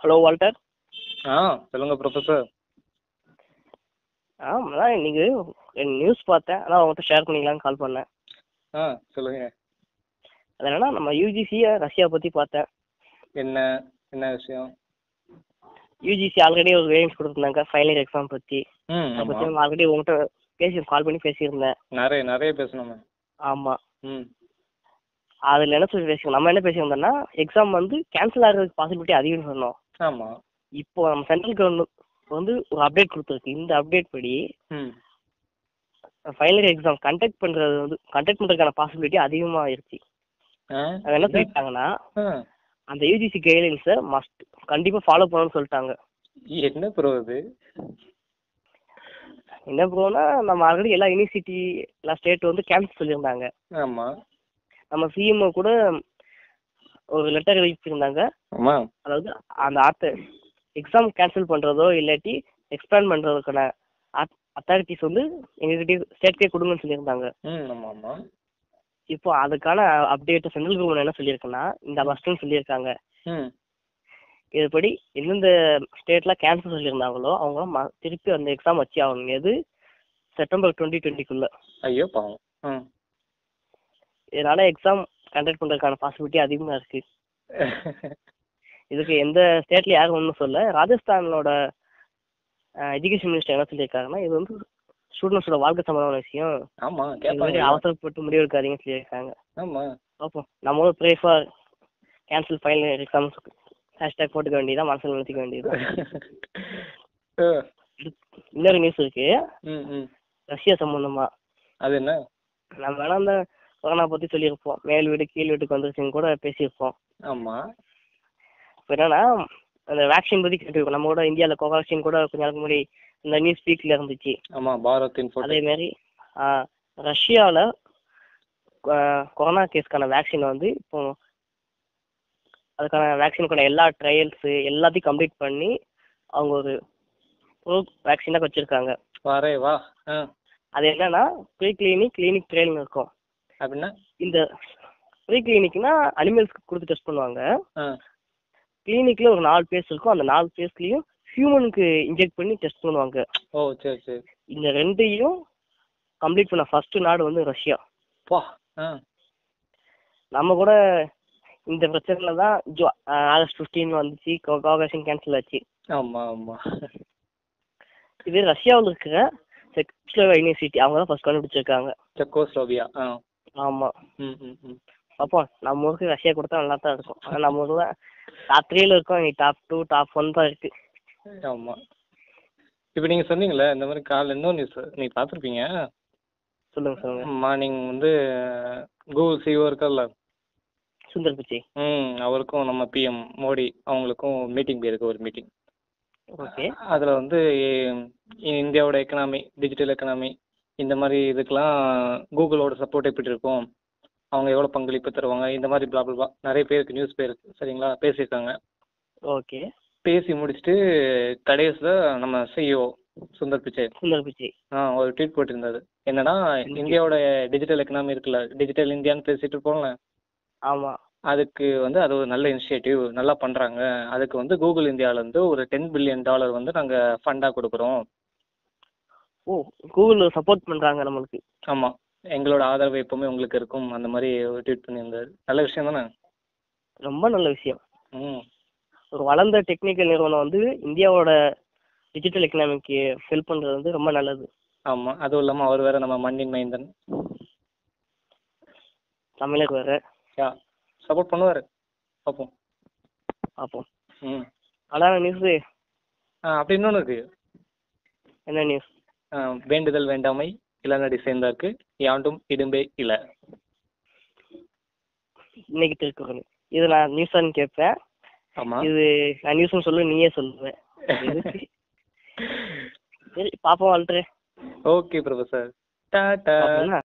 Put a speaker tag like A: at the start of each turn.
A: Hello Walter
B: ஆ சொல்லுங்க professor
A: ஆ அதான் இன்னைக்கு நியூஸ் பார்த்தேன் அதான் உங்கள்கிட்ட ஷேர் பண்ணிக்கலாம்னு கால் பண்ணேன்
B: ஆ சொல்லுங்க
A: அது என்னன்னா நம்ம யூஜிசியை ரஷ்யா பற்றி பார்த்தேன்
B: என்ன என்ன விஷயம்
A: யூஜிசி ஆல்ரெடி ஒரு வேரியன்ஸ் கொடுத்துருந்தாங்க ஃபைனல் இயர் எக்ஸாம் பற்றி
B: ம்
A: அதை பற்றி
B: ஆமாம்
A: ஆல்ரெடி உங்கள்கிட்ட பேசி கால் பண்ணி பேசியிருந்தேன்
B: நிறைய நிறைய பேசணுமே
A: ஆமாம்
B: ம்
A: அதில் என்ன சொல்லி பேசியிருந்தோம் நம்ம என்ன பேசியிருந்தோம்னா எக்ஸாம் வந்து கேன்சல் ஆகிறதுக்கு பாசிபிலிட்டி அதிகம்னு சொன்னோம்
B: ஆமாம்
A: இப்போ நம்ம சென்ட்ரல் கவர்மெண்ட் வந்து ஒரு அப்டேட் கொடுத்துருக்கு இந்த அப்டேட் படி
B: ம்
A: ஃபைனல் இயர் எக்ஸாம் கண்டக்ட் பண்ணுறது வந்து கண்டக்ட் பண்ணுறதுக்கான பாசிபிலிட்டி அதிகமாக ஆயிருச்சு
B: ஆ
A: அது என்ன சொல்லிட்டாங்கன்னா
B: ஆ
A: அந்த யூஜிசி கைட்லைன்ஸை மஸ்ட் கண்டிப்பாக ஃபாலோ பண்ணணும்னு சொல்லிட்டாங்க
B: என்ன ப்ரோ இது
A: என்ன ப்ரோனா நம்ம ஆல்ரெடி எல்லா யூனிவர்சிட்டி எல்லா ஸ்டேட் வந்து கேன்சல் சொல்லியிருந்தாங்க
B: ஆமாம்
A: நம்ம சிஎம் கூட ஒரு லெட்டர் எழுதியிருந்தாங்க
B: ஆமாம்
A: அதாவது அந்த ஆத்த எக்ஸாம் கேன்சல் பண்ணுறதோ இல்லாட்டி எக்ஸ்பேண்ட் பண்ணுறதுக்கான அத்தாரிட்டிஸ் வந்து எங்ககிட்ட ஸ்டேட்கே கொடுங்கன்னு சொல்லியிருந்தாங்க
B: ம் ஆமாம் ஆமாம்
A: இப்போ அதுக்கான அப்டேட் சென்ட்ரல் கவர்மெண்ட் என்ன சொல்லியிருக்குன்னா இந்த ஃபஸ்ட்டுன்னு சொல்லியிருக்காங்க
B: ம்
A: இதுபடி எந்தெந்த ஸ்டேட்டில் கேன்சல் சொல்லியிருந்தாங்களோ அவங்க ம- திருப்பி அந்த எக்ஸாம் வச்சு ஆகணும் எது செப்டம்பர் டுவெண்ட்டி டுவெண்ட்டிக்குள்ளே
B: ஐயோ பாவம் ம்
A: இதனால எக்ஸாம் கண்டக்ட் பண்ணுறதுக்கான பாசிபிலிட்டி அதிகமாக இருக்குது இதுக்கு எந்த ஸ்டேட்ல யாரும் ஒன்றும் சொல்ல ராஜஸ்தானோட எஜுகேஷன் மினிஸ்டர் என்ன சொல்லியிருக்காங்கன்னா இது வந்து ஸ்டூடெண்ட்ஸோட வாழ்க்கை சம்பந்தமான விஷயம்
B: ஆமாம்
A: இது மாதிரி
B: கேட்பாங்க
A: அவசரப்பட்டு முடிவு எடுக்காதீங்கன்னு சொல்லியிருக்காங்க
B: ஆமாம்
A: பார்ப்போம் நம்மளும் pray for cancel final exams hashtag போட்டுக்க வேண்டியதான் மனசில் நிறுத்திக்க வேண்டியது
B: ஆ,
A: இன்னொரு நியூஸ் இருக்கு
B: ம் ம்
A: ரஷ்யா சம்பந்தமா
B: அது என்ன
A: நம்ம வேணா அந்த கொரோனா பற்றி சொல்லியிருப்போம் மேல் வீடு கீழ் வீட்டுக்கு வந்துருச்சுன்னு கூட பேசியிருப்போம்
B: ஆமாம்
A: இப்போ என்னன்னா அந்த வேக்சின் பற்றி கேட்டிருக்கோம் நம்ம கூட இந்தியாவில் கோவேக்சின் கூட கொஞ்ச நாளுக்கு முன்னாடி இந்த நியூஸ் ஸ்பீக்கில் இருந்துச்சு
B: ஆமாம் பாரத் இன்ஃபோடெக்
A: அதே மாதிரி ரஷ்யாவில் கொரோனா கேஸ்க்கான வேக்சின் வந்து இப்போ அதுக்கான வேக்சினுக்கான எல்லா ட்ரையல்ஸு எல்லாத்தையும் கம்ப்ளீட் பண்ணி அவங்க ஒரு ப்ரோ வேக்சினாக வச்சுருக்காங்க
B: வரே வா ஆ
A: அது என்னன்னா ப்ரீ கிளினிக் கிளினிக் ட்ரையல்னு இருக்கும்
B: அப்படின்னா
A: இந்த ப்ரீ கிளினிக்னா அனிமல்ஸ்க்கு கொடுத்து டெஸ்ட் பண்ணுவாங்க
B: ஆ
A: கிளினிக்கில் ஒரு நாலு பேஸ் இருக்கும் அந்த நாலு பேஸ்லேயும் ஹியூமனுக்கு இன்ஜெக்ட் பண்ணி டெஸ்ட் பண்ணுவாங்க
B: ஓ சரி சரி
A: இந்த ரெண்டையும் கம்ப்ளீட் பண்ண ஃபர்ஸ்ட் நாடு வந்து ரஷ்யா
B: பா ஆ
A: நம்ம கூட இந்த பிரச்சனைல தான் ஜோ ஆகஸ்ட் ஃபிஃப்டீன் வந்துச்சு கோவேக்சின் கேன்சல் ஆச்சு
B: ஆமாம் ஆமாம்
A: இது ரஷ்யாவில் இருக்கிற செக்ஸ்லோவா யூனிவர்சிட்டி அவங்க தான் ஃபர்ஸ்ட் கண்டுபிடிச்சிருக்காங்க
B: செக்கோஸ்லோவியா ஆ
A: ஆமாம்
B: ம் ம் ம்
A: அப்போ நம்ம ஊருக்கு ரஷ்யா கொடுத்தா நல்லா தான் இருக்கும் ஆனால் நம்ம ஊரில் டாப் த்ரீல இருக்கோம் நீ டாப் டூ டாப் ஒன் தான் இருக்கு
B: ஆமாம் இப்போ நீங்கள் சொன்னீங்களே இந்த மாதிரி காலைல இன்னொரு நியூஸ் நீங்கள் பார்த்துருப்பீங்க
A: சொல்லுங்க சொல்லுங்க
B: மார்னிங் வந்து கூகுள் சிஓ இருக்கார்ல
A: சுந்தர் பிச்சை
B: ம் அவருக்கும் நம்ம பிஎம் மோடி அவங்களுக்கும் மீட்டிங் போயிருக்கு ஒரு மீட்டிங்
A: ஓகே
B: அதில் வந்து இ- இந்தியாவோட எக்கனாமி டிஜிட்டல் எக்கனாமி இந்த மாதிரி இதுக்கெல்லாம் கூகுளோட சப்போர்ட் எப்படி இருக்கும் அவங்க எவ்வளோ பங்களிப்பு தருவாங்க இந்த மாதிரி blah blah blah நிறைய பேருக்கு நியூஸ் போயிருக்கு சரிங்களா பேசியிருக்காங்க
A: ஓகே
B: பேசி முடிச்சுட்டு கடைசியில் நம்ம சிஇஓ சுந்தர் பிச்சை
A: சுந்தர் பிச்சை
B: ஆ ஒரு ட்வீட் போட்டிருந்தாரு என்னன்னா இந்தியாவோட டிஜிட்டல் எக்கனாமி இருக்குல்ல டிஜிட்டல் இந்தியான்னு பேசிட்டு இருப்போம்ல
A: ஆமாம்
B: அதுக்கு வந்து அது ஒரு நல்ல இனிஷியேட்டிவ் நல்லா பண்ணுறாங்க அதுக்கு வந்து கூகுள் இந்தியாவிலேருந்து ஒரு டென் பில்லியன் டாலர் வந்து நாங்கள் ஃபண்டாக கொடுக்குறோம்
A: ஓ கூகுள் சப்போர்ட் பண்ணுறாங்க நம்மளுக்கு
B: ஆமாம் எங்களோட ஆதரவு எப்பவுமே உங்களுக்கு இருக்கும் அந்த மாதிரி ஒரு ட்வீட் பண்ணியிருந்தாரு நல்ல விஷயம் தானே
A: ரொம்ப நல்ல விஷயம்
B: ம்
A: ஒரு வளர்ந்த டெக்னிக்கல் நிறுவனம் வந்து இந்தியாவோட டிஜிட்டல் எக்கனாமிக்கு ஹெல்ப் பண்ணுறது வந்து ரொம்ப நல்லது
B: ஆமாம் அதுவும் இல்லாமல் அவர் வேற நம்ம மண்ணின் மைந்தன்
A: தமிழர் வேறு
B: யா சப்போர்ட் பண்ணுவார் பார்ப்போம்
A: பார்ப்போம்
B: ம்
A: அதான் நியூஸு
B: ஆ அப்படி இன்னொன்று இருக்கு
A: என்ன நியூஸ்
B: ஆ, வேண்டுதல் வேண்டாமை இளநடி சேர்ந்தார்க்கு யாண்டும் இடும்பே இல
A: இன்னைக்கு திருக்குறள் இது நான் நியூஸான்னு கேட்பேன்
B: ஆமாம்
A: இது நான் நியூஸ்னு சொல்லு நீயே சொல்லுவேன் எதுக்கு? சரி பாப்போம் வாழ்த்துறேன்
B: ஓகே ப்ரொஃபஸர் டாட்டா
A: பாப்போம்னா